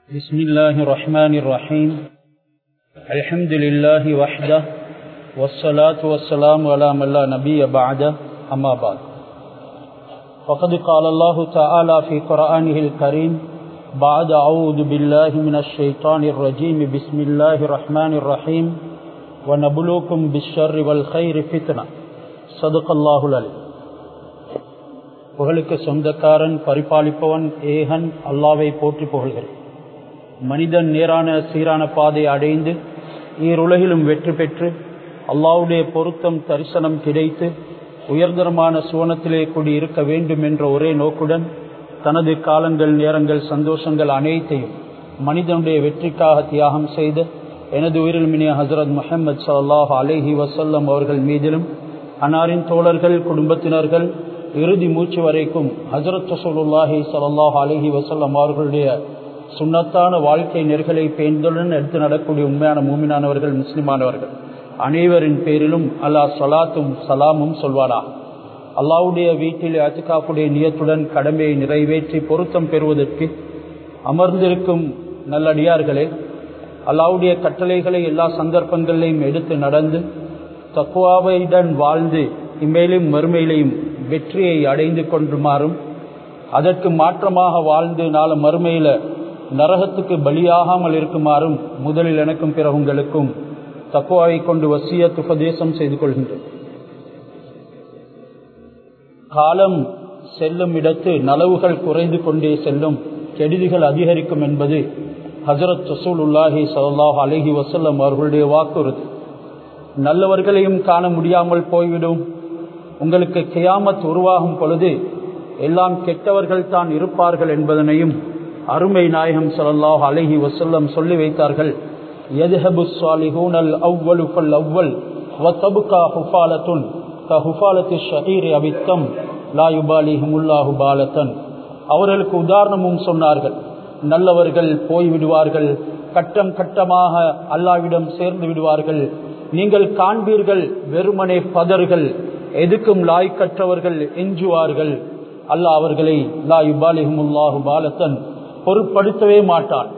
بسم الله الرحمن الرحيم الحمد لله وحده والصلاة والسلام على من لا نبي بعده أما بعد فقد قال الله تعالى في قرآنه الكريم بعد أعوذ بالله من الشيطان الرجيم بسم الله الرحمن الرحيم ونبلوكم بالشر والخير فتنة صدق الله العليم புகழுக்கு சொந்தக்காரன் பரிபாலிப்பவன் ஏகன் அல்லாவை போற்றி புகழ்கிறேன் மனிதன் நேரான சீரான பாதை அடைந்து ஈருலகிலும் வெற்றி பெற்று அல்லாவுடைய பொருத்தம் தரிசனம் கிடைத்து உயர்தரமான சுவனத்திலே கூடி இருக்க வேண்டும் என்ற ஒரே நோக்குடன் தனது காலங்கள் நேரங்கள் சந்தோஷங்கள் அனைத்தையும் மனிதனுடைய வெற்றிக்காக தியாகம் செய்த எனது உயிரில் மினிய ஹசரத் முஹம்மது சல்லாஹ் அலேஹி வசல்லம் அவர்கள் மீதிலும் அன்னாரின் தோழர்கள் குடும்பத்தினர்கள் இறுதி மூச்சு வரைக்கும் ஹசரத் ரசூலுல்லாஹி சல்லாஹ் அலஹி வசல்லம் அவர்களுடைய சுண்ணத்தான வாழ்க்கை நெருகலை பேர்ந்துடன் எடுத்து நடக்கூடிய உண்மையான மூமினானவர்கள் முஸ்லிமானவர்கள் அனைவரின் பேரிலும் அல்லாஹ் சலாத்தும் சலாமும் சொல்வானா அல்லாவுடைய வீட்டில் அத்துக்காப்புடைய நியத்துடன் கடமையை நிறைவேற்றி பொருத்தம் பெறுவதற்கு அமர்ந்திருக்கும் நல்லடியார்களே அல்லாவுடைய கட்டளைகளை எல்லா சந்தர்ப்பங்களிலையும் எடுத்து நடந்து தக்குவாவையுடன் வாழ்ந்து இம்மேலும் மறுமையிலையும் வெற்றியை அடைந்து கொண்டுமாறும் அதற்கு மாற்றமாக வாழ்ந்து நாள மறுமையில நரகத்துக்கு பலியாகாமல் இருக்குமாறும் முதலில் எனக்கும் பிற உங்களுக்கும் தக்குவாவை கொண்டு வசியத் உபதேசம் செய்து கொள்கின்றேன் காலம் செல்லும் இடத்து நலவுகள் குறைந்து கொண்டே செல்லும் கெடுதிகள் அதிகரிக்கும் என்பது ஹசரத் ரசூல் உல்லாஹி சல்லாஹ் அலஹி வசல்லம் அவர்களுடைய வாக்குறுதி நல்லவர்களையும் காண முடியாமல் போய்விடும் உங்களுக்கு கியாமத் உருவாகும் பொழுது எல்லாம் கெட்டவர்கள் தான் இருப்பார்கள் என்பதனையும் அருமை நாயகம் சல்லாஹ் அலஹி வசல்லம் சொல்லி வைத்தார்கள் எதுஹபு சாலிஹூன் அல் அவ்வலு ஃபல் அவ்வல் வத்தபுகா ஹுஃபாலத்துன் க ஹுஃபாலத்து ஷஹீர் அபித்தம் லா யுபாலிஹுமுல்லாஹு பாலத்தன் அவர்களுக்கு உதாரணமும் சொன்னார்கள் நல்லவர்கள் போய்விடுவார்கள் கட்டம் கட்டமாக அல்லாவிடம் சேர்ந்து விடுவார்கள் நீங்கள் காண்பீர்கள் வெறுமனே பதர்கள் எதுக்கும் லாய்க்கற்றவர்கள் எஞ்சுவார்கள் அல்லாஹ் அவர்களை லா யுபாலிஹுமுல்லாஹு பாலத்தன் பொருட்படுத்தவே மாட்டான்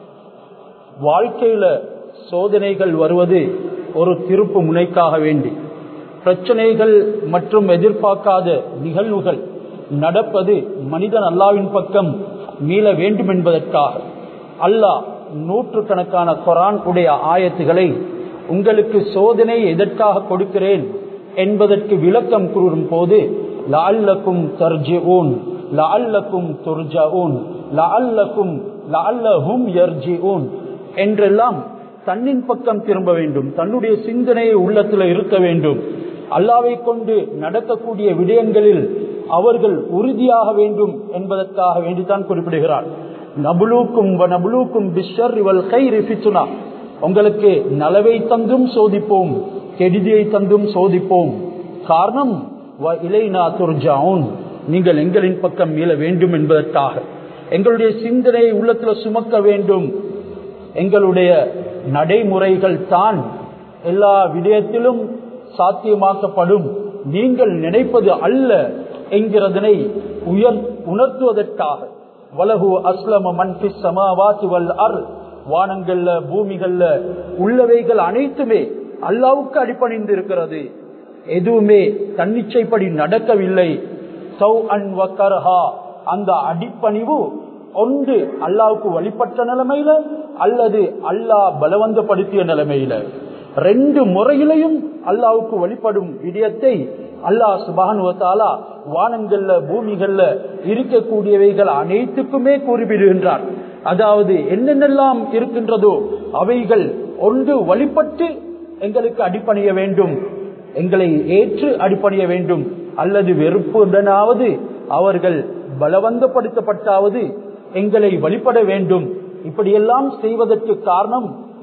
வாழ்க்கையில சோதனைகள் வருவது ஒரு திருப்பு முனைக்காக வேண்டி பிரச்சனைகள் மற்றும் எதிர்பார்க்காத நிகழ்வுகள் நடப்பது மனிதன் அல்லாவின் பக்கம் மீள வேண்டும் என்பதற்காக அல்லாஹ் நூற்று கணக்கான கொரான் உடைய ஆயத்துகளை உங்களுக்கு சோதனை எதற்காக கொடுக்கிறேன் என்பதற்கு விளக்கம் கூறும் போது லால்லக்கும் தர்ஜிஊன் லால்லக்கும் துர்ஜூன் லால்லக்கும் லால்லஹும் யர்ஜிஊன் என்றெல்லாம் தன்னின் பக்கம் திரும்ப வேண்டும் தன்னுடைய சிந்தனையை உள்ளத்தில் இருக்க வேண்டும் அல்லாவை கொண்டு நடக்கக்கூடிய விடயங்களில் அவர்கள் உறுதியாக வேண்டும் என்பதற்காக வேண்டித்தான் குறிப்பிடுகிறார் நபுலூக்கும் நபுலூக்கும் பிஷர் இவள் கை ரிஃபிச்சுனா உங்களுக்கு நலவை தந்தும் சோதிப்போம் கெடுதியை தந்தும் சோதிப்போம் காரணம் இலைனா துர்ஜாவுன் நீங்கள் எங்களின் பக்கம் மீள வேண்டும் என்பதற்காக எங்களுடைய சிந்தனையை உள்ளத்தில் சுமக்க வேண்டும் எங்களுடைய நடைமுறைகள் தான் எல்லா விடயத்திலும் சாத்தியமாக்கப்படும் நீங்கள் நினைப்பது அல்ல என்கிறதனை உயர் உணர்த்துவதற்காக வலகு அஸ்லம மன்பி சமாவாத்தி வல் அர் வானங்கள்ல பூமிகள்ல உள்ளவைகள் அனைத்துமே அல்லாவுக்கு அடிப்பணிந்து இருக்கிறது எதுவுமே தன்னிச்சைப்படி நடக்கவில்லை சௌ அன் வக்கரஹா அந்த அடிப்பணிவு ஒன்று அல்லாவுக்கு வழிபட்ட நிலைமையில அல்லது அல்லாஹ் பலவந்தப்படுத்திய நிலைமையில ரெண்டு முறையிலையும் அல்லாவுக்கு வழிபடும் விடயத்தை அல்லாஹ் சுபானுவத்தாலா வானங்கள்ல பூமிகள்ல இருக்கக்கூடியவைகள் அனைத்துக்குமே கூறிவிடுகின்றார் அதாவது என்னென்னலாம் இருக்கின்றதோ அவைகள் ஒன்று வழிபட்டு எங்களுக்கு அடிப்பணிய வேண்டும் எங்களை ஏற்று அடிப்பணிய வேண்டும் அல்லது வெறுப்புடனாவது அவர்கள் பலவந்தப்படுத்தப்பட்டாவது எங்களை வழிபட வேண்டும் இப்படியெல்லாம் செய்வதற்கு காரணம்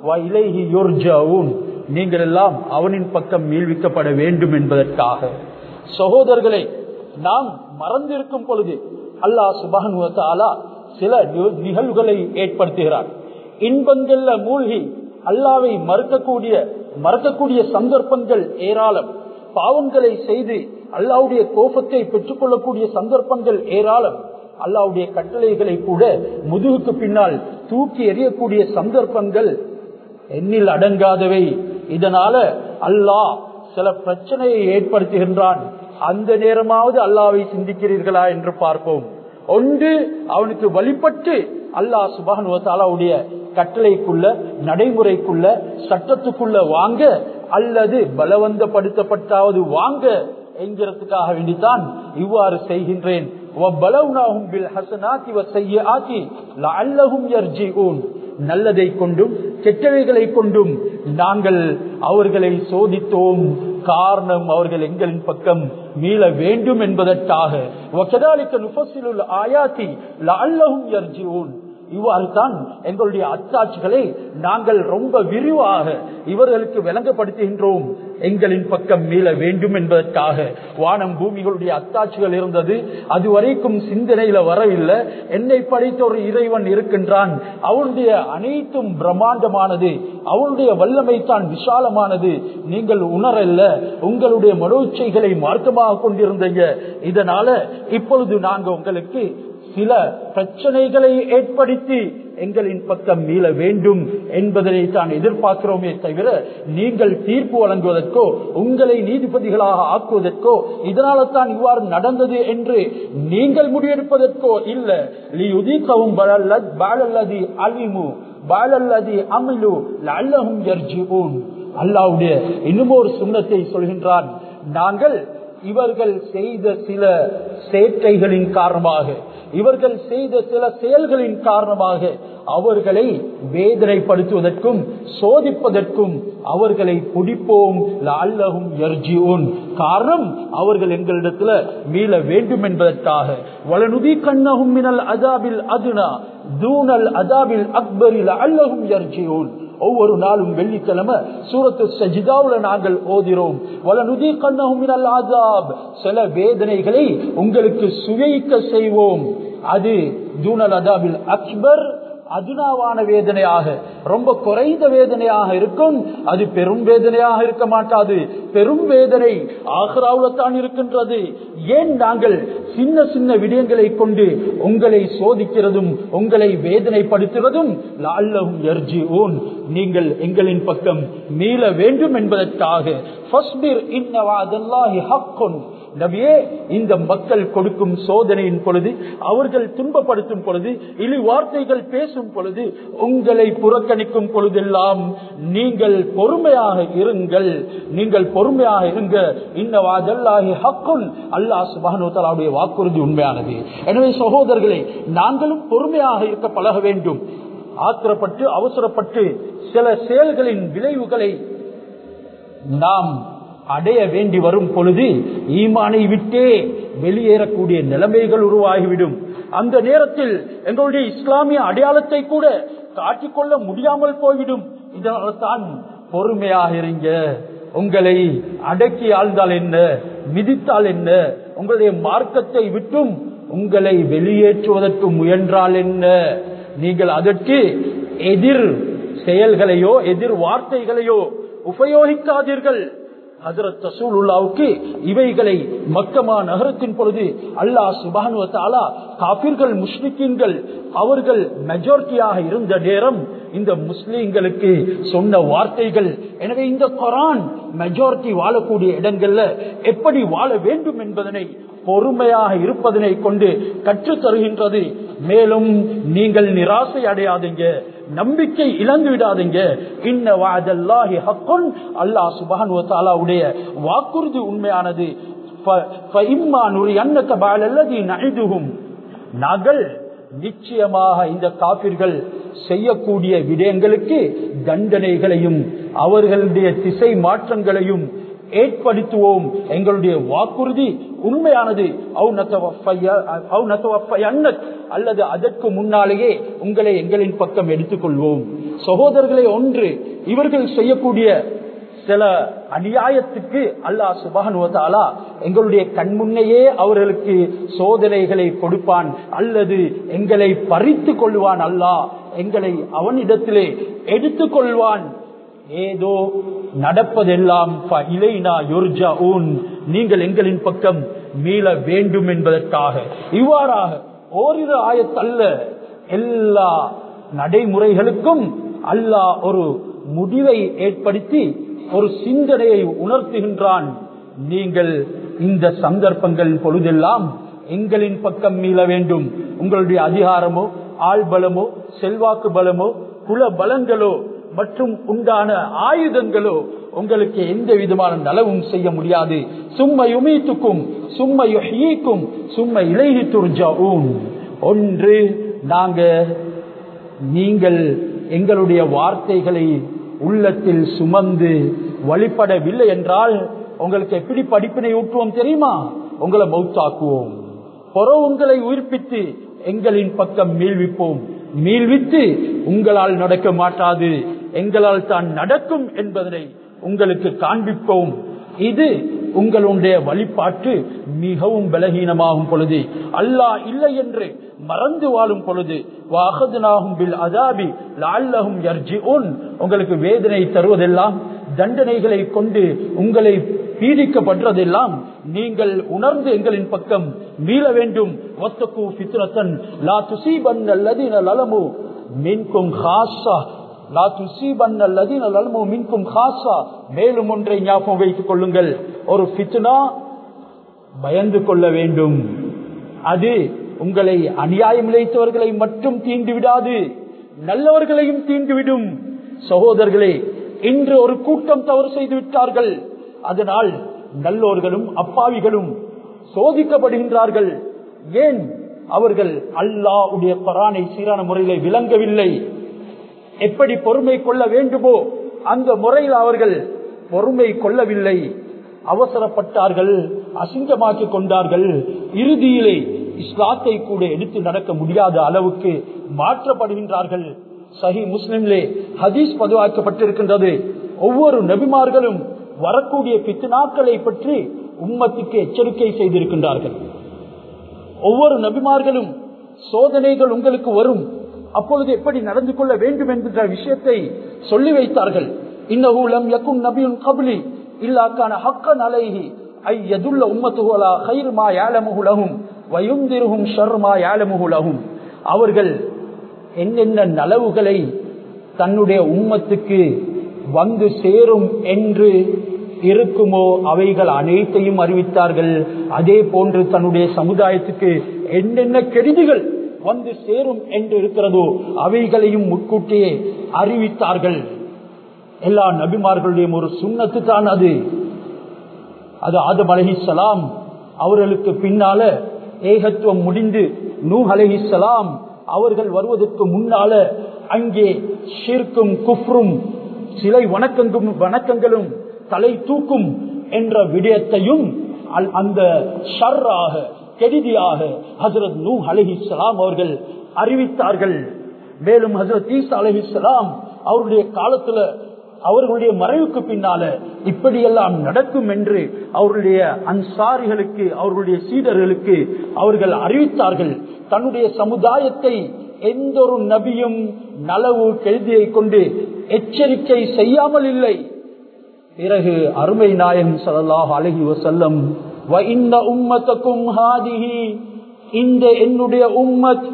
நீங்கள் எல்லாம் அவனின் பக்கம் மீழ்விக்கப்பட வேண்டும் என்பதற்காக சகோதரர்களை நாம் மறந்திருக்கும் பொழுது அல்லாஹ் சுபானுவத்தாலா சில நிகழ்வுகளை ஏற்படுத்துகிறார் இன்பங்கள்ல மூழ்கி அல்லாவை மறுக்கக்கூடிய மறக்கக்கூடிய சந்தர்ப்பங்கள் ஏராளம் பாவங்களை செய்து அல்லாவுடைய கோபத்தை பெற்றுக்கொள்ளக்கூடிய சந்தர்ப்பங்கள் ஏராளம் அல்லாவுடைய கட்டளைகளை கூட முதுகுக்கு பின்னால் தூக்கி எறியக்கூடிய சந்தர்ப்பங்கள் எண்ணில் அடங்காதவை இதனால அல்லாஹ் சில பிரச்சனையை ஏற்படுத்துகின்றான் அந்த நேரமாவது அல்லாவை சிந்திக்கிறீர்களா என்று பார்ப்போம் ஒன்று அவனுக்கு வழிபட்டு அல்லாஹ் சுபானுவத்தாலாவுடைய கட்டளைக்குள்ள நடைமுறைக்குள்ள சட்டத்துக்குள்ள வாங்க அல்லது பலவந்தப்படுத்தப்பட்டாவது வாங்க என்கிறதுக்காக வேண்டித்தான் இவ்வாறு செய்கின்றேன் நல்லதை கொண்டும் கெட்டவைகளை கொண்டும் நாங்கள் அவர்களை சோதித்தோம் காரணம் அவர்கள் எங்களின் பக்கம் மீள வேண்டும் என்பதற்காக ஆயாத்தி லல்லகும் யர்ஜிஊன் இவ்வாறு தான் எங்களுடைய அத்தாட்சிகளை நாங்கள் ரொம்ப விரிவாக இவர்களுக்கு விளங்கப்படுத்துகின்றோம் எங்களின் பக்கம் மீள வேண்டும் என்பதற்காக வானம் பூமிகளுடைய அத்தாட்சிகள் இருந்தது அதுவரைக்கும் சிந்தனையில வரவில்லை என்னை படைத்த ஒரு இறைவன் இருக்கின்றான் அவனுடைய அனைத்தும் பிரம்மாண்டமானது அவனுடைய வல்லமை தான் விசாலமானது நீங்கள் உணரல்ல உங்களுடைய மனோச்சைகளை மார்க்கமாக கொண்டிருந்தீங்க இதனால இப்பொழுது நாங்க உங்களுக்கு சில பிரச்சனைகளை ஏற்படுத்தி எங்களின் பக்கம் மீள வேண்டும் என்பதனை தான் எதிர்பார்க்கிறோமே தவிர நீங்கள் தீர்ப்பு வழங்குவதற்கோ உங்களை நீதிபதிகளாக ஆக்குவதற்கோ இதனால தான் இவ்வாறு நடந்தது என்று நீங்கள் முடிவெடுப்பதற்கோ இல்ல லியுதிக்கவும் பாலல்லதி அலிமு பாலல்லதி அமிலு லல்லஹும் யர்ஜிஊன் அல்லாஹ்வுடைய இன்னும் ஒரு சுண்ணத்தை சொல்கின்றான் நாங்கள் இவர்கள் செய்த சில சேட்டைகளின் காரணமாக இவர்கள் செய்த சில செயல்களின் காரணமாக அவர்களை வேதனைப்படுத்துவதற்கும் சோதிப்பதற்கும் அவர்களை பிடிப்போம் அல்லகும் எர்ஜியோன் காரணம் அவர்கள் எங்களிடத்துல மீள வேண்டும் என்பதற்காக வளனுதி கண்ணகும் மினல் அதாபில் அதுனா தூணல் அதாபில் அக்பரில் அல்லகும் எர்ஜியோன் ஒவ்வொரு நாளும் வெள்ளிக்கிழமை சூரத்து சஜிதாவுல நாங்கள் ஓதிரோம் வலனுதி கண்ணகும் ஆசாப் சில வேதனைகளை உங்களுக்கு சுவைக்க செய்வோம் அது தூணல் அதாபில் அக்பர் அதுனாவான வேதனையாக ரொம்ப குறைந்த வேதனையாக இருக்கும் அது பெரும் வேதனையாக இருக்க மாட்டாது பெரும் வேதனை ஆக்ராவுல தான் இருக்கின்றது ஏன் நாங்கள் சின்ன சின்ன விடயங்களை கொண்டு உங்களை சோதிக்கிறதும் உங்களை வேதனைப்படுத்துவதும் லால்லவும் எர்ஜி ஓன் நீங்கள் எங்களின் பக்கம் மீள வேண்டும் என்பதற்காக நபியே இந்த மக்கள் கொடுக்கும் சோதனையின் பொழுது அவர்கள் துன்பப்படுத்தும் பொழுது இழி வார்த்தைகள் பேசும் பொழுது உங்களை புறக்கணிக்கும் பொழுதெல்லாம் நீங்கள் பொறுமையாக இருங்கள் நீங்கள் பொறுமையாக இருங்க இன்னவாதல்லாஹி ஹக்குன் அல்லாஹ் சுபானுடைய வாக்குறுதி உண்மையானது எனவே சகோதரர்களை நாங்களும் பொறுமையாக இருக்க பழக வேண்டும் ஆத்திரப்பட்டு அவசரப்பட்டு சில செயல்களின் விளைவுகளை நாம் அடைய வேண்டி வரும் பொழுது ஈமானை விட்டே வெளியேறக்கூடிய நிலைமைகள் உருவாகிவிடும் அந்த நேரத்தில் எங்களுடைய இஸ்லாமிய அடையாளத்தை கூட காட்டிக்கொள்ள முடியாமல் போய்விடும் இதனால தான் பொறுமையாக இருங்க உங்களை அடக்கி ஆழ்ந்தால் என்ன மிதித்தால் என்ன உங்களுடைய மார்க்கத்தை விட்டும் உங்களை வெளியேற்றுவதற்கு முயன்றால் என்ன நீங்கள் அதற்கு எதிர் செயல்களையோ எதிர் வார்த்தைகளையோ உபயோகிக்காதீர்கள் ஹசரத் ரசூலுல்லாவுக்கு இவைகளை மக்கமா நகரத்தின் பொழுது அல்லாஹ் சுபானுவத்தாலா காபிர்கள் முஸ்லிக்கீன்கள் அவர்கள் மெஜாரிட்டியாக இருந்த நேரம் இந்த முஸ்லீம்களுக்கு சொன்ன வார்த்தைகள் எனவே இந்த கொரான் மெஜாரிட்டி வாழக்கூடிய இடங்கள்ல எப்படி வாழ வேண்டும் என்பதனை பொறுமையாக இருப்பதனை கொண்டு கற்றுத் தருகின்றது மேலும் நீங்கள் நிராசை அடையாதீங்க நம்பிக்கை இழந்து விடாதீங்க இன்ன வாதல்லாஹி ஹக்குன் அல்லாஹ் சுபஹானு தஆலாவுடைய வாக்குறுதி உண்மையானது நாங்கள் நிச்சயமாக இந்த காபிர்கள் செய்யக்கூடிய விடயங்களுக்கு தண்டனைகளையும் அவர்களுடைய திசை மாற்றங்களையும் ஏற்படுத்துவோம் எங்களுடைய வாக்குறுதி உண்மையானது அல்லது அதற்கு முன்னாலேயே உங்களை எங்களின் பக்கம் எடுத்துக்கொள்வோம் சகோதரர்களை ஒன்று இவர்கள் செய்யக்கூடிய சில அநியாயத்துக்கு அல்லாஹ் சுபானுவதாலா எங்களுடைய கண்முன்னையே அவர்களுக்கு சோதனைகளை கொடுப்பான் அல்லது எங்களை பறித்து கொள்வான் அல்லாஹ் எங்களை அவனிடத்திலே எடுத்துக் கொள்வான் ஏதோ நடப்பதெல்லாம் நீங்கள் எங்களின் பக்கம் மீள வேண்டும் என்பதற்காக இவ்வாறாக ஓரிரு ஆயத்தல்ல எல்லா நடைமுறைகளுக்கும் அல்லாஹ் ஒரு முடிவை ஏற்படுத்தி ஒரு சிந்தனையை உணர்த்துகின்றான் நீங்கள் இந்த சந்தர்ப்பங்கள் பொழுதெல்லாம் எங்களின் பக்கம் மீள வேண்டும் உங்களுடைய அதிகாரமோ ஆள் பலமோ செல்வாக்கு பலமோ குல பலங்களோ மற்றும் உண்டான ஆயுதங்களோ உங்களுக்கு எந்த விதமான நலவும் செய்ய முடியாது சும்மா யுமீத்துக்கும் சும்மா யுஹீக்கும் சும்மா இலைஹி துர்ஜாவும் ஒன்று நாங்க நீங்கள் எங்களுடைய வார்த்தைகளை உள்ளத்தில் சுமந்து வழிபடவில்லை என்றால் உங்களுக்கு எப்படி படிப்பினை ஊற்றுவோம் தெரியுமா உங்களை மௌத்தாக்குவோம் பொற உங்களை உயிர்ப்பித்து எங்களின் பக்கம் மீள்விப்போம் மீள்வித்து உங்களால் நடக்க மாட்டாது எங்களால் தான் நடக்கும் என்பதனை உங்களுக்கு காண்பிப்போம் இது உங்களுடைய வழிபாட்டு மிகவும் பலகீனமாகும் பொழுது அல்லாஹ் இல்லை என்று மறந்து வாழும் பொழுது வாகதனாகும் பில் அதாபி லால்லகும் யர்ஜிஉன் உங்களுக்கு வேதனை தருவதெல்லாம் தண்டனைகளை கொண்டு உங்களை பீடிக்கப்படுறதெல்லாம் நீங்கள் உணர்ந்து எங்களின் பக்கம் மீள வேண்டும் ஒத்தக்கு பித்ரத்தன் லா துசீபன் அல்லதின லலமு மின்கும் ஹாசா லா துசீபன் அல்லதின லலமு மின்கும் ஹாசா மேலும் ஒன்றை ஞாபகம் வைத்துக் கொள்ளுங்கள் ஒரு பித்னா பயந்து கொள்ள வேண்டும் அது உங்களை அநியாயம் இழைத்தவர்களை மட்டும் தீண்டு விடாது நல்லவர்களையும் தீண்டுவிடும் சகோதரர்களே இன்று ஒரு கூட்டம் தவறு செய்து விட்டார்கள் அதனால் நல்லோர்களும் அப்பாவிகளும் சோதிக்கப்படுகின்றார்கள் ஏன் அவர்கள் அல்லாவுடைய பரானை சீரான முறையில விளங்கவில்லை எப்படி பொறுமை கொள்ள வேண்டுமோ அந்த முறையில் அவர்கள் பொறுமை கொள்ளவில்லை அவசரப்பட்டார்கள் அசிங்கமாக்கி கொண்டார்கள் இறுதியிலே இஸ்லாத்தை கூட எடுத்து நடக்க முடியாத அளவுக்கு மாற்றப்படுகின்றார்கள் சஹி முஸ்லிம்லே ஹதீஸ் பதிவாக்கப்பட்டிருக்கின்றது ஒவ்வொரு நபிமார்களும் வரக்கூடிய பித்னாக்களை பற்றி உம்மத்துக்கு எச்சரிக்கை செய்திருக்கின்றார்கள் ஒவ்வொரு நபிமார்களும் சோதனைகள் உங்களுக்கு வரும் அப்பொழுது எப்படி நடந்து கொள்ள வேண்டும் என்கின்ற விஷயத்தை சொல்லி வைத்தார்கள் இன்னகூலம் யக்கும் நபியுன் கபலி இல்லாக்கான ஹக்கன் அலைஹி ஐ எதுள்ள உம்மத்துகளா ஹைர்மா யாழமுகுலகும் வயுந்திருகும் ஷர்மா யாழமுகுலகும் அவர்கள் என்னென்ன நலவுகளை தன்னுடைய உம்மத்துக்கு வந்து சேரும் என்று இருக்குமோ அவைகள் அனைத்தையும் அறிவித்தார்கள் அதே போன்று தன்னுடைய சமுதாயத்துக்கு என்னென்ன கெடுதிகள் வந்து சேரும் என்று இருக்கிறதோ அவைகளையும் முன்கூட்டியே அறிவித்தார்கள் எல்லா நபிமார்களுடைய ஒரு சுண்ணத்து தான் அது அது ஆதம் அலஹிசலாம் அவர்களுக்கு பின்னால ஏகத்துவம் முடிந்து நூ அலஹிசலாம் அவர்கள் வருவதற்கு முன்னால அங்கே ஷிர்க்கும் குஃப்ரும் சிலை வணக்கங்கும் வணக்கங்களும் தலை தூக்கும் என்ற விடயத்தையும் அந்த ஷர்ராக கெடிதியாக ஹசரத் நூ அலஹிஸ்லாம் அவர்கள் அறிவித்தார்கள் மேலும் ஹசரத் ஈசா அலஹிஸ்லாம் அவருடைய காலத்துல அவர்களுடைய மறைவுக்கு பின்னால இப்படியெல்லாம் நடக்கும் என்று அவருடைய அன்சாரிகளுக்கு அவர்களுடைய சீடர்களுக்கு அவர்கள் அறிவித்தார்கள் தன்னுடைய சமுதாயத்தை எந்த ஒரு நபியும் நலவு கெழுதியை கொண்டு எச்சரிக்கை செய்யாமல் இல்லை பிறகு அருமை நாயகம் சல்லாஹ் அழகி வசல்லம் உம்மத்தக்கும் ஹாதிஹி இந்த என்னுடைய உம்மத்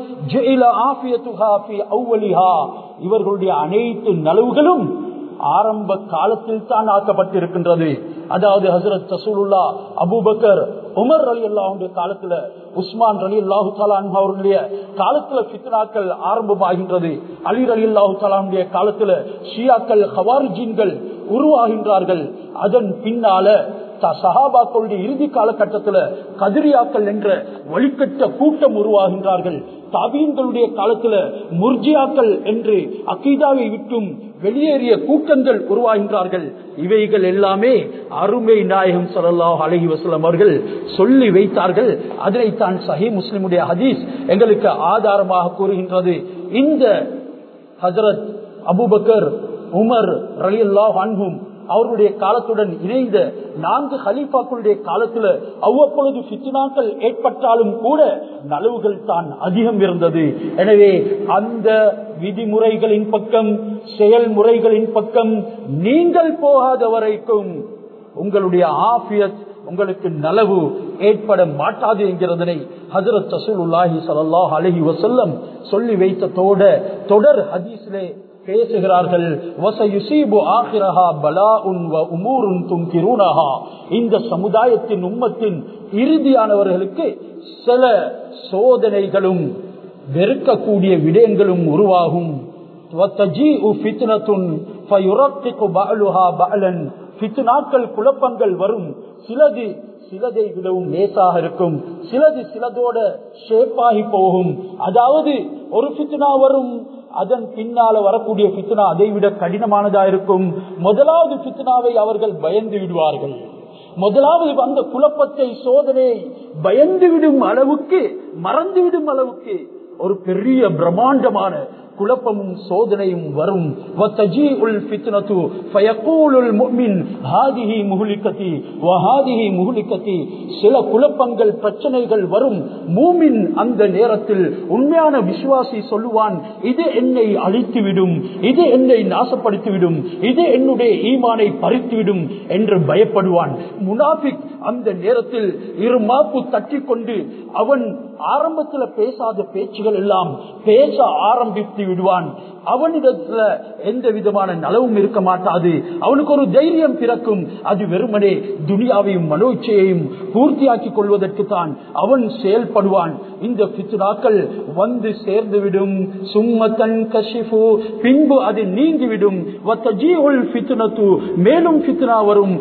இவர்களுடைய அனைத்து நலவுகளும் ஆரம்ப காலத்தில் தான் ஆக்கப்பட்டிருக்கின்றது அதாவது ஹசரத் சசூலுல்லா அபுபக்கர் உமர் அலி அல்லாவுடைய காலத்துல உஸ்மான் அலி அல்லாஹு சலான் அவருடைய காலத்துல பித்னாக்கள் ஆரம்பமாகின்றது அலி அலி அல்லாஹு சலானுடைய காலத்துல ஷியாக்கள் ஹவாரிஜீன்கள் உருவாகின்றார்கள் அதன் பின்னால சஹாபாக்களுடைய இறுதி காலகட்டத்தில் கதிரியாக்கள் என்ற வழிகட்ட கூட்டம் உருவாகின்றார்கள் தாபீன்களுடைய காலத்துல முர்ஜியாக்கள் என்று அக்கீதாவை விட்டும் வெளியேறிய கூட்டங்கள் உருவாகின்றார்கள் இவைகள் எல்லாமே அருமை நாயகம் சல்லாஹ் அலஹி வசலம் அவர்கள் சொல்லி வைத்தார்கள் அதனை தான் சஹி முஸ்லிமுடைய ஹதீஸ் எங்களுக்கு ஆதாரமாக கூறுகின்றது இந்த ஹசரத் அபுபக்கர் உமர் ரலி அல்லாஹ் அன்பும் அவர்களுடைய காலத்துடன் இணைந்த நான்கு ஹலீஃபாக்களுடைய காலத்துல அவ்வப்பொழுது பித்னாக்கள் ஏற்பட்டாலும் கூட நலவுகள் தான் அதிகம் இருந்தது எனவே அந்த விதிமுறைகளின் பக்கம் செயல்முறைகளின் பக்கம் நீங்கள் போகாத வரைக்கும் உங்களுடைய ஆபியத் உங்களுக்கு நலவு ஏற்பட மாட்டாது என்கிறதனை ஹசரத் ரசூலுல்லாஹி ஸல்லல்லாஹு அலைஹி வஸல்லம் சொல்லி வைத்ததோட தொடர் ஹதீஸிலே பேசுகிறார்கள் வசயுசீபு ஆகிரஹா பலாஉன் வ உமூருன் துன்கிரூனஹா இந்த சமுதாயத்தின் உம்மத்தின் இறுதியானவர்களுக்கு சில சோதனைகளும் வெறுக்கக்கூடிய விடயங்களும் உருவாகும் وَتَجِيءُ فِتْنَةٌ فَيُرَقِّقُ بَعْلُهَا بَعْلًا ஃபித்னாக்கள் குழப்பங்கள் வரும் சிலது சிலதை விடவும் லேசாக இருக்கும் சிலது சிலதோட ஷேப்பாகி போகும் அதாவது ஒரு ஃபித்னா வரும் அதன் பின்னால வரக்கூடிய ஃபித்னா அதை விட கடினமானதா இருக்கும் முதலாவது ஃபித்னாவை அவர்கள் பயந்து விடுவார்கள் முதலாவது அந்த குழப்பத்தை சோதனையை பயந்து விடும் அளவுக்கு மறந்துவிடும் அளவுக்கு ஒரு பெரிய பிரம்மாண்டமான குழப்பமும் சோதனையும் வரும் சில குழப்பங்கள் பிரச்சனைகள் வரும் மூமின் அந்த நேரத்தில் உண்மையான விசுவாசி சொல்லுவான் இது என்னை அழித்துவிடும் இது என்னை நாசப்படுத்திவிடும் இது என்னுடைய ஈமானை பறித்துவிடும் என்று பயப்படுவான் முனாபிக் அந்த நேரத்தில் இரு மாப்பு தட்டி கொண்டு அவன் ஆரம்பத்தில் பேசாத பேச்சுகள் எல்லாம் பேச ஆரம்பித்து விடுவான் அவனிடத்துல எந்த விதமான நலவும் இருக்க மாட்டாது அவனுக்கு ஒரு தைரியம் பிறக்கும் அது வெறுமனே துனியாவையும் மனோச்சையையும் பூர்த்தியாக்கி கொள்வதற்கு தான் அவன் செயல்படுவான் இந்த பித்னாக்கள் வந்து சேர்ந்துவிடும் சும்மத்தன் கஷிஃபு பின்பு அது நீங்கிவிடும் மேலும் பித்னா வரும்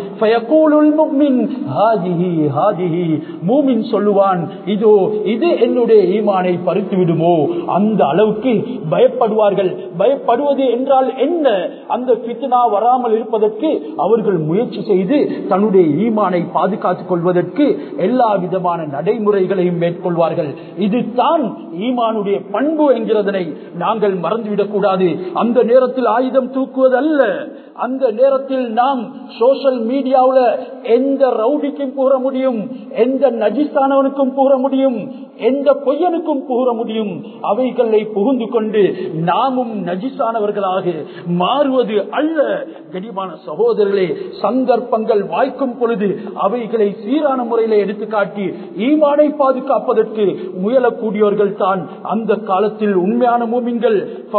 மூமின் சொல்லுவான் இதோ இது என்னுடைய ஈமானை பறித்து விடுமோ அந்த அளவுக்கு பயப்படுவார்கள் பயப்படுவது என்றால் என்ன அந்த பித்னா வராமல் இருப்பதற்கு அவர்கள் முயற்சி செய்து தன்னுடைய ஈமானை பாதுகாத்துக் கொள்வதற்கு எல்லா விதமான நடைமுறைகளையும் மேற்கொள்வார்கள் இதுதான் ஈமானுடைய பண்பு என்கிறதனை நாங்கள் மறந்துவிடக் கூடாது அந்த நேரத்தில் ஆயுதம் தூக்குவது அல்ல அந்த நேரத்தில் நாம் சோசியல் மீடியாவில் எந்த ரவுடிக்கும் கூற முடியும் எந்த நஜிஸ்தானவனுக்கும் கூற முடியும் எந்த பொய்யனுக்கும் கூற முடியும் அவைகளை புகுந்து கொண்டு நாமும் நஜிசானவர்களாக மாறுவது அல்ல கடிமான சகோதரர்களே சந்தர்ப்பங்கள் வாய்க்கும் பொழுது அவைகளை சீரான முறையில எடுத்துக்காட்டி ஈமானை பாதுகாப்பதற்கு முயலக்கூடியவர்கள் தான் அந்த காலத்தில் உண்மையான மூமின்கள்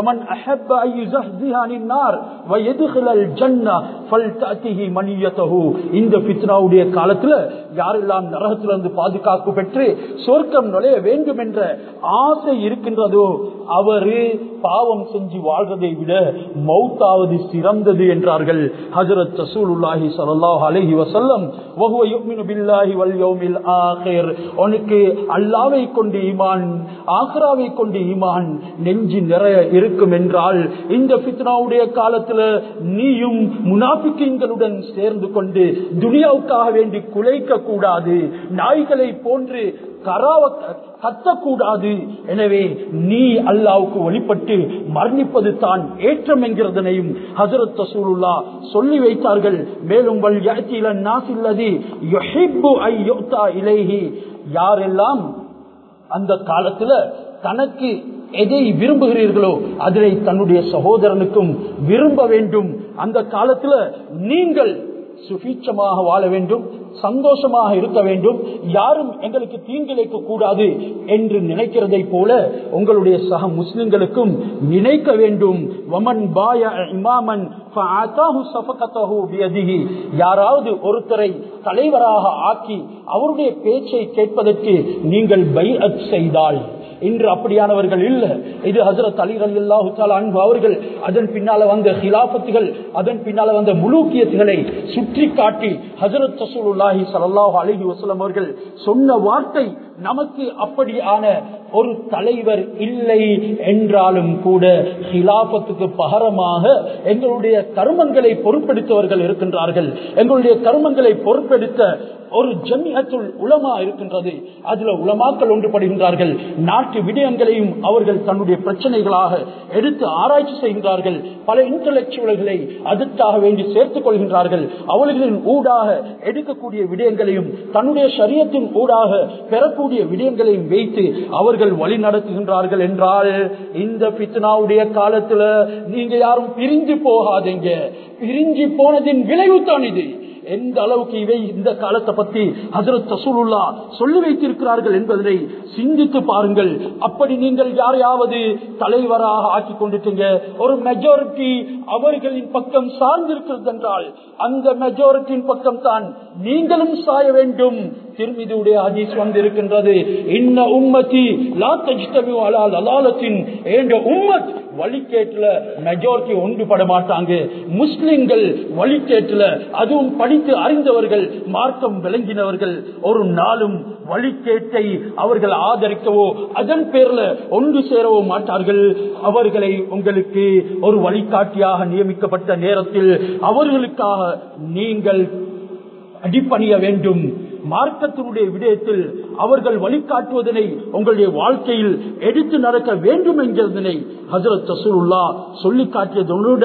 இந்த பித்னாவுடைய காலத்துல யாரெல்லாம் நரகத்திலிருந்து பாதுகாப்பு பெற்று சொர்க்கம் நுழைய வேண்டும் என்ற ஆசை இருக்கின்றதோ அவரு பாவம் செஞ்சு வாழ்றதை விட மௌத்தாவது சிறந்தது என்றார்கள் ஹஜரத் ரசூலுல்லாஹி ஸல்லல்லாஹு அலைஹி வஸல்லம் வஹுவ யுமினு பில்லாஹி வல் யௌமில் ஆகிர் உனக்கு அல்லாஹ்வை கொண்டு ஈமான் ஆக்ராவை கொண்டு ஈமான் நெஞ்சு நிறைய இருக்கும் என்றால் இந்த ஃபித்னாவுடைய காலத்துல நீயும் முனாபிக்கீன்களுடன் சேர்ந்து கொண்டு துனியாவுக்காக வேண்டி குலைக்க கூடாது நாய்களை போன்று கராவ கத்தக்கூடாது எனவே நீ அல்லாவுக்கு வழிபட்டு மரணிப்பது தான் ஏற்றம் என்கிறதனையும் ஹசரத் ரசூலுல்லா சொல்லி வைத்தார்கள் மேலும் வல் யாத்தில நாசில்லதி யுஹிப்பு ஐ யுக்தா இலைஹி யாரெல்லாம் அந்த காலத்துல தனக்கு எதை விரும்புகிறீர்களோ அதனை தன்னுடைய சகோதரனுக்கும் விரும்ப வேண்டும் அந்த காலத்துல நீங்கள் சுபீட்சமாக வாழ வேண்டும் சந்தோஷமாக இருக்க வேண்டும் யாரும் எங்களுக்கு தீங்கிழைக்க கூடாது என்று நினைக்கிறதை போல உங்களுடைய சக முஸ்லிம்களுக்கும் நினைக்க வேண்டும் வமன் பாய இமாமன் யாராவது ஒருத்தரை தலைவராக ஆக்கி அவருடைய பேச்சை கேட்பதற்கு நீங்கள் பை செய்தால் இன்று அப்படியானவர்கள் இல்ல இது ஹசரத் அலி அலி அல்லாஹு அன்பு அவர்கள் அதன் பின்னால வந்த ஹிலாபத்துகள் அதன் பின்னால வந்த முலூக்கியத்துகளை சுற்றி காட்டி ஹசரத் சசூலுல்லாஹி சல்லாஹு அலஹி வசலம் அவர்கள் சொன்ன வார்த்தை நமக்கு அப்படியான ஒரு தலைவர் இல்லை என்றாலும் கூட ஹிலாபத்துக்கு பகரமாக எங்களுடைய கருமங்களை பொறுப்பெடுத்தவர்கள் இருக்கின்றார்கள் எங்களுடைய கருமங்களை பொறுப்பெடுத்த ஒரு ஜமியத்துள் உலமா இருக்கின்றது அதுல உலமாக்கள் ஒன்றுபடுகின்றார்கள் நாட்டு விடயங்களையும் அவர்கள் தன்னுடைய பிரச்சனைகளாக எடுத்து ஆராய்ச்சி செய்கின்றார்கள் பல இன்டலெக்சுவல்களை அதற்காக வேண்டி சேர்த்துக் கொள்கின்றார்கள் அவர்களின் ஊடாக எடுக்கக்கூடிய விடயங்களையும் தன்னுடைய சரியத்தின் ஊடாக பெறக்கூடிய விடயங்களையும் வைத்து அவர்கள் வழி நடத்துகின்றார்கள் என்றால் இந்த பித்னாவுடைய காலத்துல நீங்க யாரும் பிரிஞ்சு போகாதீங்க பிரிஞ்சு போனதின் விளைவு தான் இது எந்த அளவுக்கு இவை இந்த காலத்தை பத்தி ஹசரத் ரசூலுல்லா சொல்லி வைத்திருக்கிறார்கள் என்பதனை சிந்தித்து பாருங்கள் அப்படி நீங்கள் யாரையாவது தலைவராக ஆக்கி கொண்டுட்டீங்க ஒரு மெஜாரிட்டி அவர்களின் பக்கம் சார்ந்திருக்கிறது என்றால் அந்த மெஜாரிட்டியின் பக்கம் தான் நீங்களும் சாய வேண்டும் திருமிதியுடைய ஹதீஸ் வந்திருக்கின்றது இன்ன உம்மத்தி லா தஜ்தமி அலா லலாலத்தின் என்ற உம்மத் வழிகேட்டுல மெஜாரிட்டி ஒன்றுபட மாட்டாங்க முஸ்லிம்கள் வழிகேட்டுல அதுவும் படித்து அறிந்தவர்கள் மார்க்கம் விளங்கினவர்கள் ஒரு நாளும் வழிகேட்டை அவர்கள் ஆதரிக்கவோ அதன் பேர்ல ஒன்று சேரவோ மாட்டார்கள் அவர்களை உங்களுக்கு ஒரு வழிகாட்டியாக நியமிக்கப்பட்ட நேரத்தில் அவர்களுக்காக நீங்கள் அடிப்பணிய வேண்டும் மார்க்கத்தினுடைய விடயத்தில் அவர்கள் வழிகாட்டுவதனை உங்களுடைய வாழ்க்கையில் எடுத்து நடக்க வேண்டும் என்கிறதனை ஹசரத் ரசூலுல்லா சொல்லி காட்டியதோட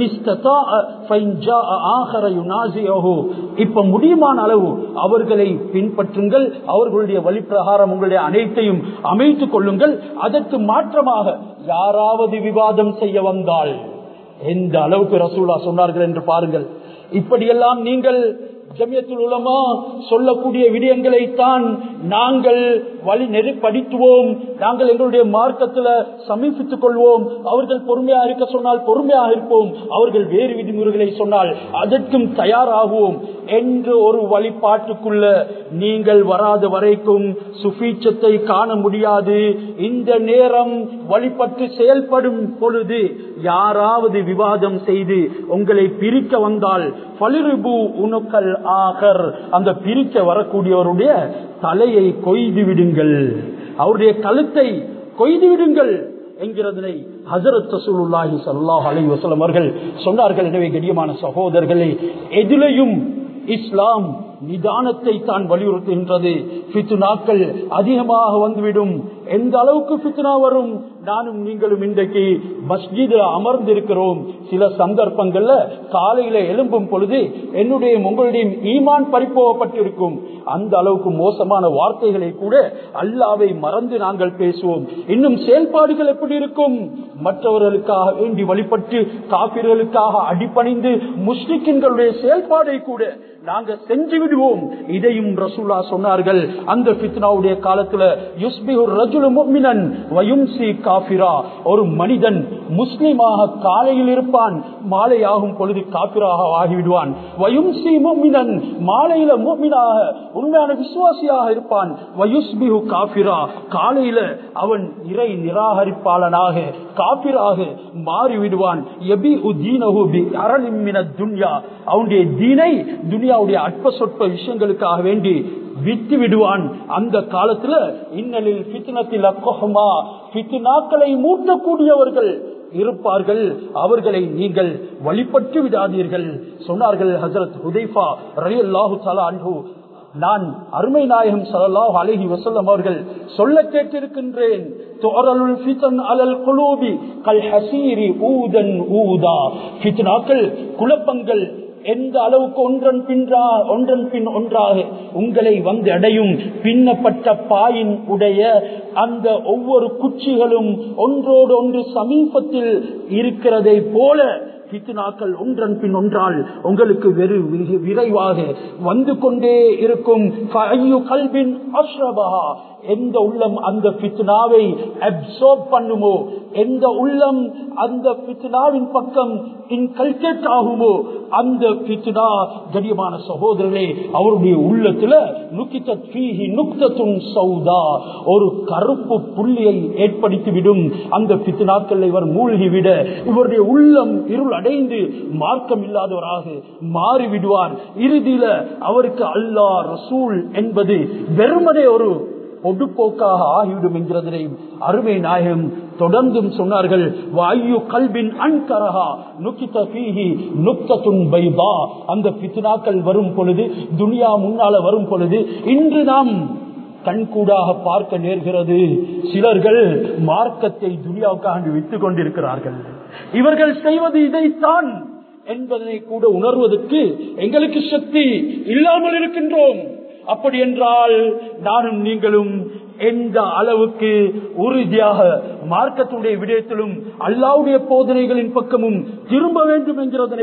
இப்ப முடியுமான அளவு அவர்களை பின்பற்றுங்கள் அவர்களுடைய வழிப்பிரகாரம் உங்களுடைய அனைத்தையும் அமைத்துக் கொள்ளுங்கள் அதற்கு மாற்றமாக யாராவது விவாதம் செய்ய வந்தால் எந்த அளவுக்கு ரசூலா சொன்னார்கள் என்று பாருங்கள் இப்படியெல்லாம் நீங்கள் ஜமியத்தில் உலமா சொல்லக்கூடிய விடயங்களை தான் நாங்கள் வழி நெறிப்படுத்துவோம் நாங்கள் எங்களுடைய மார்க்கத்தில் சமீபித்துக் கொள்வோம் அவர்கள் பொறுமையாக இருக்க சொன்னால் பொறுமையாக இருப்போம் அவர்கள் வேறு விதிமுறைகளை சொன்னால் அதற்கும் தயாராகுவோம் என்று ஒரு வழிபாட்டுக்குள்ள நீங்கள் வராத வரைக்கும் சுபீட்சத்தை காண முடியாது இந்த நேரம் வழிபட்டு செயல்படும் பொழுது யாராவது விவாதம் செய்து உங்களை பிரிக்க வந்தால் பலிருபு உணுக்கள் ஆகர் அந்த பிரிக்க வரக்கூடியவருடைய தலையை கொய்து விடுங்கள் அவருடைய கழுத்தை கொய்து விடுங்கள் என்கிறதனை ஹசரத் ரசூலுல்லாஹி ஸல்லல்லாஹு அலைஹி வஸல்லம் அவர்கள் சொன்னார்கள் எனவே கண்ணியமான சகோதரர்களே எதிலையும் இஸ்லாம் நிதானத்தை தான் வலியுறுத்துகின்றது பித்துனாக்கள் அதிகமாக வந்துவிடும் எந்த அளவுக்கு பித்னா வரும் நானும் நீங்களும் இன்றைக்கு மஸ்ஜித் அமர்ந்திருக்கிறோம் சில சந்தர்ப்பங்கள்ல காலையில எழும்பும் பொழுது என்னுடைய உங்களுடைய ஈமான் பறிப்போகப்பட்டிருக்கும் அந்த அளவுக்கு மோசமான வார்த்தைகளை கூட அல்லாவை மறந்து நாங்கள் பேசுவோம் இன்னும் செயல்பாடுகள் எப்படி இருக்கும் மற்றவர்களுக்காக வேண்டி வழிபட்டு காப்பீர்களுக்காக அடிப்பணிந்து முஸ்லிக்கின்களுடைய செயல்பாடை கூட நாங்க செஞ்சு விடுவோம் இதையும் ரசூலா சொன்னார்கள் அந்த பித்னாவுடைய காலத்துல யுஸ்பிஹுர் ரஜுலு முஃமினன் வயும்சி காஃபிரா ஒரு மனிதன் முஸ்லிமாக காலையில் இருப்பான் மாலை ஆகும் பொழுது காபிராக ஆகிவிடுவான் வயும்சி முஃமினன் மாலையில முஃமினாக உண்மையான விசுவாசியாக இருப்பான் வயுஸ்பிஹு காபிரா காலையில அவன் இறை நிராகரிப்பாளனாக காபிராக மாறிவிடுவான் எபி உதீனஹு பி அரளின் மினத் துன்யா அவனுடைய தீனை துனியாவுடைய அற்ப சொற்ப விஷயங்களுக்காக வேண்டி விட்டு விடுவான் அந்த காலத்துல இன்னலில் பித்னத்தில் அக்கோஹமா பித்னாக்களை மூட்டக்கூடியவர்கள் இருப்பார்கள் அவர்களை நீங்கள் வழிபட்டு விடாதீர்கள் சொன்னார்கள் ஹசரத் ஹுதைஃபா ரலியல்லாஹு தஆலா அன்ஹு நான் அருமை நாயகம் ஸல்லல்லாஹு அலைஹி வஸல்லம் அவர்கள் சொல்ல கேட்டிருக்கின்றேன் துஅரலுல் ஃபித்ன் அலல் குலூபி கல் ஹசீரி ஊதன் ஊதா ஃபித்னாக்கள் குழப்பங்கள் எந்த அளவுக்கு ஒன்றன் பின்றா ஒன்றன் பின் ஒன்றாக உங்களை வந்து அடையும் பின்னப்பட்ட பாயின் உடைய அந்த ஒவ்வொரு குச்சிகளும் ஒன்றோடு ஒன்று சமீபத்தில் இருக்கிறதை போல பித்னாக்கள் ஒன்றன் பின் ஒன்றால் உங்களுக்கு வெறு வி- விரைவாக வந்து கொண்டே இருக்கும் ஃபஅய்யு கல்பின் அஷ்ரபஹா. எந்த உள்ளம் அந்த பித்னாவை அப்சர்வ் பண்ணுமோ எந்த உள்ளம் அந்த பித்னாவின் பக்கம் இன்கல்கேட் ஆகுமோ அந்த பித்னா கண்ணியமான சகோதரர்களே அவருடைய உள்ளத்துல நுக்கித்தத் ஃபீஹி நுக்தத்துன் சௌதா ஒரு கருப்பு புள்ளியை ஏற்படுத்திவிடும் அந்த பித்னாக்கள் இவர் மூழ்கிவிட இவருடைய உள்ளம் இருள் அடைந்து மார்க்கம் இல்லாதவராக மாறிவிடுவார் இறுதியில அவருக்கு அல்லாஹ் ரசூல் என்பது வெறுமனே ஒரு பொதுப்போக்காக ஆகிவிடும் என்கிறதை அருமை நாயகம் தொடர்ந்தும் சொன்னார்கள் வாயு கல்பின் அன்கரஹா நுக்கித்த பீஹி நுக்தத்துன் பைபா அந்த பித்னாக்கள் வரும் பொழுது துனியா முன்னால வரும் பொழுது இன்று நாம் கண்கூடாக பார்க்க நேர்கிறது சிலர்கள் மார்க்கத்தை துனியாவுக்காக விட்டுக் கொண்டிருக்கிறார்கள் இவர்கள் செய்வது இதைத்தான் என்பதை கூட உணர்வதற்கு எங்களுக்கு சக்தி இல்லாமல் இருக்கின்றோம் அப்படி என்றால் நானும் நீங்களும் எந்த அளவுக்கு உறுதியாக மார்க்கத்துடைய விடயத்திலும் அல்லாவுடைய போதனைகளின் பக்கமும் திரும்ப வேண்டும் என்கிறதனை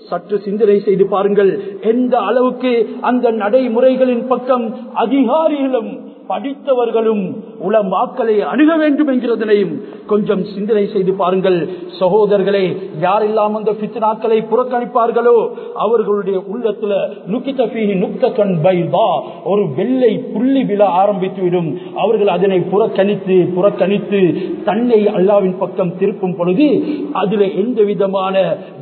சற்று சிந்தனை செய்து பாருங்கள் எந்த அளவுக்கு அந்த நடைமுறைகளின் பக்கம் அதிகாரிகளும் படித்தவர்களும் உலமாக்களை அணுக வேண்டும் என்கிறதனையும் கொஞ்சம் சிந்தனை செய்து பாருங்கள் சகோதரர்களே யாரெல்லாம் அந்த பித்னாக்களை புறக்கணிப்பார்களோ அவர்களுடைய உள்ளத்துல நுக்கித்த பீஹி நுக்தன் பைதா ஒரு வெள்ளை புள்ளி விழ ஆரம்பித்துவிடும் அவர்கள் அதனை புறக்கணித்து புறக்கணித்து தன்னை அல்லாவின் பக்கம் திருப்பும் பொழுது அதுல எந்த விதமான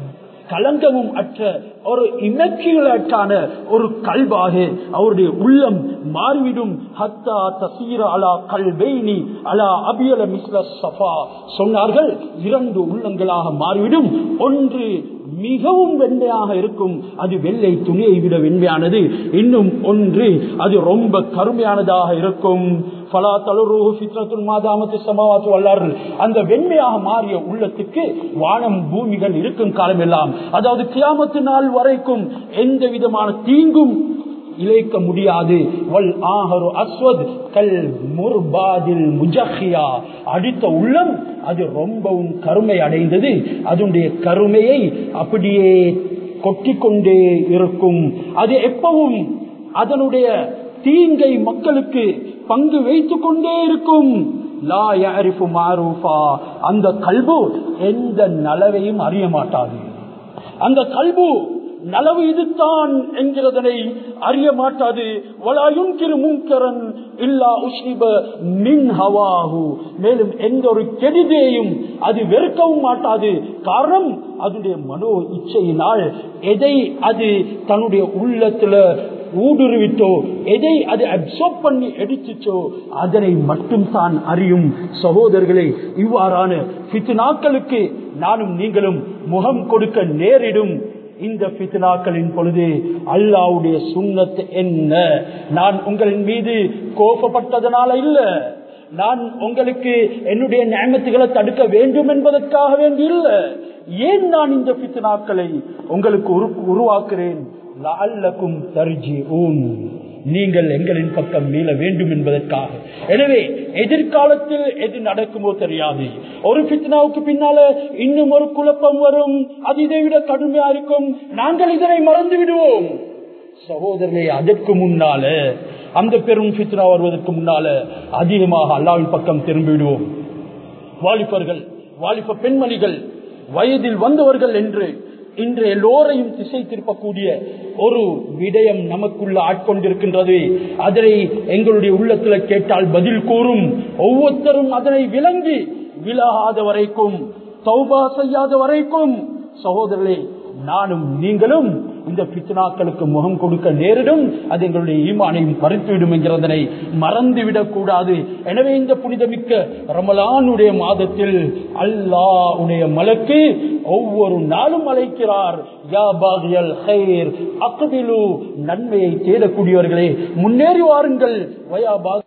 களங்கமும் அற்ற ஒரு இனக்கியலற்றான ஒரு கல்வாக அவருடைய உள்ளம் மாறிவிடும் ஹத்தா தசீர அலா கல்பைனி அலா அபியல மிஸ்ல சஃபா சொன்னார்கள் இரண்டு உள்ளங்களாக மாறிவிடும் ஒன்று மிகவும் வெண்மையாக இருக்கும் அது வெள்ளை துணியை விட வெண்மையானது இன்னும் ஒன்று அது ரொம்ப கருமையானதாக இருக்கும் பலா தலுருஹு ஃபித்ரத்துல் மாதாமத்து சமாவாத்து வல்லார்கள் அந்த வெண்மையாக மாறிய உள்ளத்துக்கு வானம் பூமிகள் இருக்கும் காலம் எல்லாம் அதாவது கியாமத்து நாள் வரைக்கும் எந்த விதமான தீங்கும் இழைக்க முடியாது வல் ஆஹரு அஸ்வத் கல் முர்பாதில் முஜஹியா அடித்த உள்ளம் அது ரொம்பவும் கருமை அடைந்தது அதனுடைய கருமையை அப்படியே கொட்டிக்கொண்டே இருக்கும் அது எப்பவும் அதனுடைய தீங்கை மக்களுக்கு பங்கு வைத்துக் கொண்டே இருக்கும் லா யாரிஃபு மாரூஃபா அந்த கல்பு எந்த நலவையும் அறிய மாட்டாது அந்த கல்பு நலவு இதுதான் என்கிறதனை அறிய மாட்டாது வலாயுன்கிரு முன்கரன் இல்லா உஷ்ணிப மின் ஹவாஹு மேலும் எந்த ஒரு கெடுதியையும் அது வெறுக்கவும் மாட்டாது காரணம் அதனுடைய மனோ இச்சையினால் எதை அது தன்னுடைய உள்ளத்துல ஊடுருவிட்டோ எதை அது அப்சர்வ் பண்ணி எடுத்துச்சோ அதனை மட்டும் தான் அறியும் சகோதரர்களே இவ்வாறான பித்னாக்களுக்கு நானும் நீங்களும் முகம் கொடுக்க நேரிடும் இந்த பித்னாக்களின் பொழுது அல்லாவுடைய சுண்ணத் என்ன நான் உங்களின் மீது கோபப்பட்டதனால இல்ல நான் உங்களுக்கு என்னுடைய நியமத்துகளை தடுக்க வேண்டும் என்பதற்காக வேண்டி இல்ல ஏன் நான் இந்த பித்னாக்களை உங்களுக்கு உருவாக்குறேன் லால்லக்கும் தர்ஜி நீங்கள் எங்களின் பக்கம் மீள வேண்டும் என்பதற்காக எனவே எதிர்காலத்தில் எது நடக்குமோ தெரியாது ஒரு பித்னாவுக்கு பின்னால இன்னும் ஒரு குழப்பம் வரும் அது இதை விட கடுமையா இருக்கும் நாங்கள் இதனை மறந்து விடுவோம் சகோதரர்களே அதற்கு முன்னால அந்த பெரும் பித்னா வருவதற்கு முன்னால அதிகமாக அல்லாவின் பக்கம் திரும்பி விடுவோம் வாலிபர்கள் வாலிப பெண்மணிகள் வயதில் வந்தவர்கள் என்று இன்று எல்லோரையும் திசை திருப்பக்கூடிய ஒரு விடயம் நமக்குள்ள ஆட்கொண்டிருக்கின்றது அதனை எங்களுடைய உள்ளத்துல கேட்டால் பதில் கூறும் ஒவ்வொருத்தரும் அதனை விளங்கி விலகாத வரைக்கும் தௌபா செய்யாத வரைக்கும் சகோதரர்களே நானும் நீங்களும் இந்த பித்னாக்களுக்கு முகம் கொடுக்க நேரிடும் அது எங்களுடைய ஈமானையும் பறித்துவிடும் என்கிறதனை மறந்துவிடக் கூடாது எனவே இந்த புனிதமிக்க ரமலானுடைய மாதத்தில் அல்லாஹ் உடைய மலக்கு ஒவ்வொரு நாளும் அழைக்கிறார் யா பாகியல் ஹைர் அக்பிலு நன்மையை தேடக்கூடியவர்களே முன்னேறி வாருங்கள் வயா பாக்